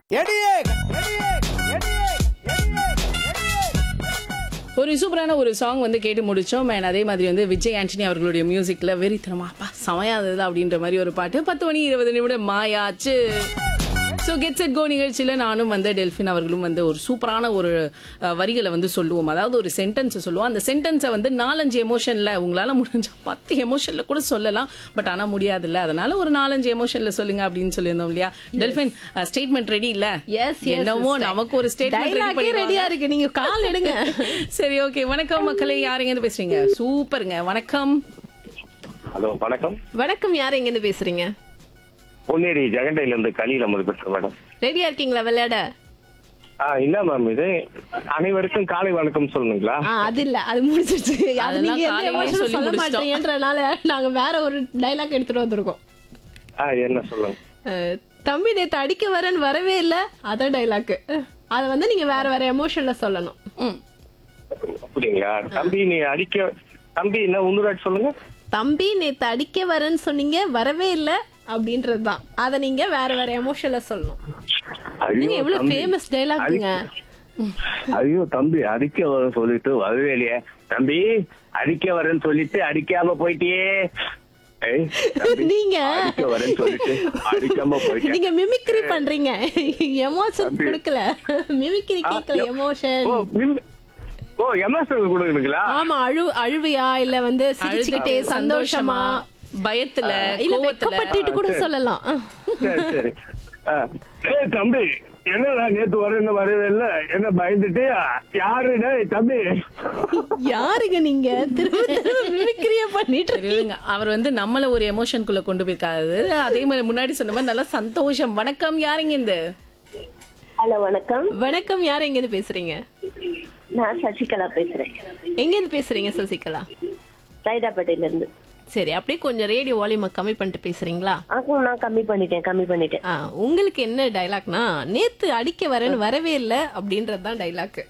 எடியே எடியே எடியே ஒரு சூப்பரான ஒரு சாங் வந்து கேட்டு முடிச்சோம் அண்ட் அதே மாதிரி வந்து விஜய் ஆண்டனி அவர்களுடைய மியூசிக்ல வெறித்தனமா அப்பா செமையாதது அப்படின்ற மாதிரி ஒரு பாட்டு பத்து மணி இருபது நிமிடம் மாயாச்சு ஸோ கெட் செட் கோ நிகழ்ச்சியில் நானும் வந்து டெல்ஃபின் அவர்களும் வந்து ஒரு சூப்பரான ஒரு அஹ், வரிகளை வந்து சொல்லுவோம் அதாவது ஒரு சென்டென்ஸை சொல்லுவோம் அந்த சென்டென்ஸை வந்து நாலஞ்சு எமோஷனில் உங்களால் முடிஞ்ச பத்து எமோஷனில் கூட சொல்லலாம் பட் ஆனால் முடியாதுல்ல அதனால ஒரு நாலஞ்சு எமோஷனில் சொல்லுங்க அப்படின்னு சொல்லியிருந்தோம் இல்லையா டெல்ஃபின் ஸ்டேட்மெண்ட் ரெடி இல்ல எஸ் என்னமோ நமக்கு ஒரு ஸ்டேட்மெண்ட் டைலாக்கே ரெடியா இருக்கு நீங்க கால் எடுங்க சரி ஓகே வணக்கம் மக்களே யாருங்க இருந்து பேசுறீங்க சூப்பருங்க வணக்கம் ஹலோ வணக்கம் வணக்கம் யார் எங்க இருந்து பேசுறீங்க பொன்னேரி ஜெகண்டையில இருந்து கலியில் அமது பேசுறேன் மேடம் ரெடியா இருக்கீங்களா விளையாட ஆ என்ன மேம் இது அனைவருக்கும் காலை வணக்கம் சொல்லணுங்களா ஆ அது இல்ல அது முடிச்சிருச்சு அது அதெல்லாம் நீங்க எந்த காலையிலே எமோஷனும் சொல்லி சொல்ல முடிச்சிட்டோம். மாட்டீங்கன்றனால நாங்க வேற ஒரு டைலாக் எடுத்துட்டு வந்திருக்கோம் ஆ என்ன சொல்லுங்க அஹ், தம்பி நேத்து அடிக்க வரேன்னு வரவே இல்ல அதான் டைலாக் அத வந்து நீங்க வேற வேற எமோஷன்ல சொல்லணும் ம். அப்படிங்களா தம்பி நீ அடிக்க தம்பி என்ன உன்னூராட் சொல்லுங்க தம்பி நேத்து அடிக்க வரேன்னு சொன்னீங்க வரவே இல்ல அப்படின்றதுதான் அத நீங்க வேற வேற எமோஷன்ல சொல்லணும் நீங்க ஐயோ எவ்வளவு தம்பி ஃபேமஸ் டைலாக்ங்க ஐயோ தம்பி அடிக்க வரேன்னு சொல்லிட்டு வரவே இல்லையே தம்பி அடிக்க வரேன்னு சொல்லிட்டு அடிக்காம போயிட்டியே ஏய், தம்பி, நீங்க அடிக்க வரேன்னு சொல்லிட்டு அடிக்காம போயிட்டேன் நீங்க மிமிக்ரி பண்றீங்க எமோஷன் தம்பி. கொடுக்கல மிமிக்ரி கேட்கல எமோஷன் ஓ மிம்- ஓ எம்எஸ்எல் கொடுக்குறீங்களா ஆமா அழு அழுவையா இல்ல வந்து சிரிச்சுக்கிட்டே அழுதுட்டு, சந்தோஷமா பயத்துல இல்ல கோவத்துல வெக்கப்பட்டுட்டு கூட சொல்லலாம் சரி சரி ஆ. ஏய் தம்பி என்னடா நேத்து வரேன்னு வரவே இல்ல என்ன பயந்துட்டு யாருடா தம்பி யாருங்க நீங்க திரும்ப திரும்ப மிமிக்ரிய பண்ணிட்டு இருக்கீங்க? இருங்க அவர் வந்து நம்மள ஒரு எமோஷனுக்குள்ள கொண்டு போயிருக்காரு அதே மாதிரி முன்னாடி சொன்ன மாதிரி நல்லா சந்தோஷம் வணக்கம் யாருங்க இந்த ஹலோ வணக்கம் வணக்கம் யார் எங்க இருந்து பேசுறீங்க நான் சசிகலா பேசுறேன் எங்க இருந்து பேசுறீங்க சசிகலா சைதாப்பேட்டையில இருந்து சரி அப்படியே கொஞ்சம் ரேடியோ வால்யூமை கம்மி பண்ணிட்டு பேசுறீங்களா ஆக்கும் நான் கம்மி பண்ணிட்டேன் கம்மி பண்ணிட்டேன் ஆ, உங்களுக்கு என்ன டைலாக்னா நேத்து அடிக்க வரேன்னு வரவே இல்ல அப்படின்றது தான் டைலாக்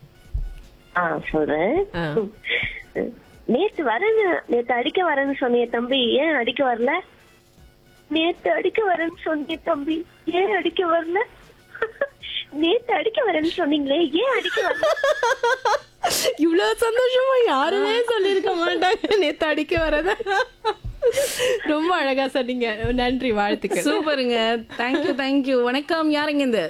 ஆ சொல்றேன் ஆ. நேத்து வரேன்னு நேத்து அடிக்க வரேன்னு சொன்னியே தம்பி ஏன் அடிக்க வரல நேத்து அடிக்க வரேன்னு சொன்னியே தம்பி ஏன் அடிக்க வரல நேத்து அடிக்க வரேன்னு சொன்னீங்களே ஏன் அடிக்க வரல இவ்வளவு சந்தோஷமா யாருமே சொல்லியிருக்க மாட்டாங்க நேத்து அடிக்க வரத ரொம்ப அழகா சொன்னீங்க நன்றி வாழ்த்துக்கள் சூப்பருங்க தேங்க்யூ தேங்க்யூ வணக்கம் யாருங்க இந்த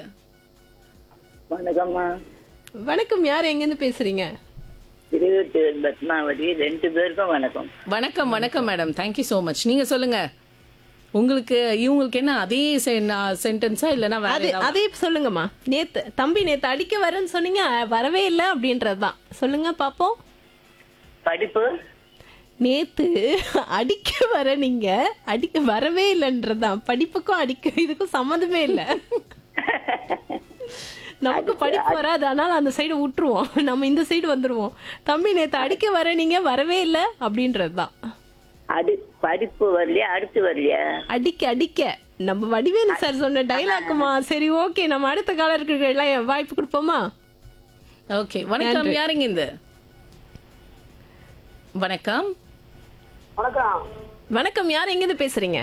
வணக்கம்மா வணக்கம் யார் எங்க இருந்து பேசுறீங்க திருவத்தூர் பத்மாவதி ரெண்டு பேருக்கும் வணக்கம் வணக்கம் வணக்கம் மேடம் தேங்க்யூ so மச் நீங்க சொல்லுங்க உங்களுக்கு இவங்களுக்கு என்ன அதே சென்டென்ஸா இல்லனா வேற அது ஏதாவது? அதே சொல்லுங்கம்மா நேத்து தம்பி நேத்து அடிக்க வரேன்னு சொன்னீங்க வரவே இல்லை அப்படின்றதுதான் சொல்லுங்க பாப்போம் படிப்பு நேத்து அடிக்க வர நீங்க அடிக்க வரவே இல்லைன்றதுதான் படிப்புக்கும் அடிக்க இதுக்கும் சம்மந்தமே இல்ல நமக்கு படிப்பு வராது அதனால அந்த சைடு விட்டுருவோம் நம்ம இந்த சைடு வந்துருவோம் தம்பி நேத்து அடிக்க வர நீங்க வரவே இல்ல அப்படின்றதுதான் அடி படிப்பு வரலையா அடுத்து வரலையா அடிக்க அடிக்க நம்ம வடிவேலு சார் சொன்ன டைலாக்குமா சரி ஓகே நம்ம அடுத்த காலருக்கு எல்லாம் வாய்ப்பு கொடுப்போமா ஓகே வணக்கம் யாருங்க இந்த வணக்கம் வணக்கம் யார் எங்க இருந்து பேசுறீங்க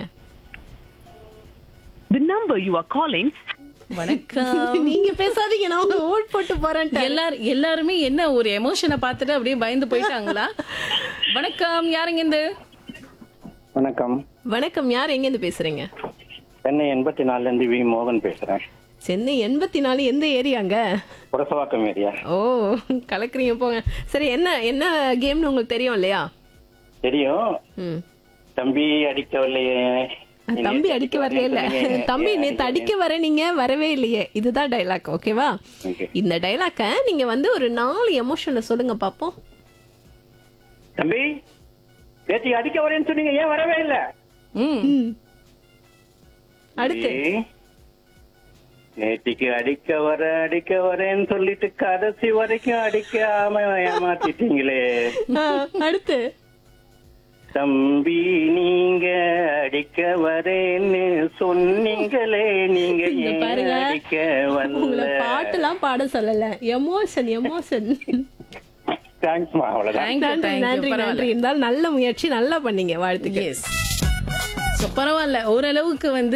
The number you are calling வணக்கம் நீங்க பேசாதீங்க நான் உங்க ஓட் போட்டு போறேன் எல்லாரும் எல்லாருமே என்ன ஒரு எமோஷனை பார்த்துட்டு அப்படியே பயந்து போயிட்டாங்களா வணக்கம் யாருங்க இந்த வணக்கம் வணக்கம் யார் எங்க இருந்து பேசுறீங்க சென்னை எண்பத்தி நாலுல இருந்து வி மோகன் பேசுறேன் சென்னை எண்பத்தி நாலு எந்த ஏரியாங்க புரசவாக்கம் ஏரியா ஓ கலக்குறீங்க போங்க சரி என்ன என்ன கேம்னு உங்களுக்கு தெரியும் இல்லையா தெரியும் ம் தம்பி அடிக்க வரலையே நீ தம்பி நேத்து அடிக்க வரவே இல்ல சொன்னீங்க. தம்பி நேத்து அடிக்க வர நீங்க வரவே இல்லையே இதுதான் டைலாக் ஓகேவா Okay. இந்த டைலாக்க நீங்க வந்து ஒரு நாலு எமோஷன்ல சொல்லுங்க பாப்போம் தம்பி நேற்று அடிக்க வரேன்னு சொன்னீங்க ஏன் வரவே இல்ல ம் ம். அடுத்து தம்பி, நேத்திக்கு அடிக்க வர அடிக்க வரேன்னு சொல்லிட்டு கடைசி வரைக்கும் அடிக்காம ஏமாத்திட்டீங்களே ஆ, அடுத்து தம்பி நீங்க அடிக்க வரேன்னு சொன்னீங்களே நீங்க இங்க ஏன் பாருங்க அடிக்க உங்களை வரல பாட்டுலாம் பாட சொல்லல எமோஷன் எமோஷன் தேங்க்ஸ்மா அவ்வளவுதான் தேங்க்யூ நன்றி தேங்க்யூ நன்றி பரவாயில்ல நன்றி இருந்தாலும் நல்ல முயற்சி நல்லா பண்ணீங்க வாழ்த்துக்கள் எஸ் ஸோ பரவாயில்ல ஓரளவுக்கு வந்து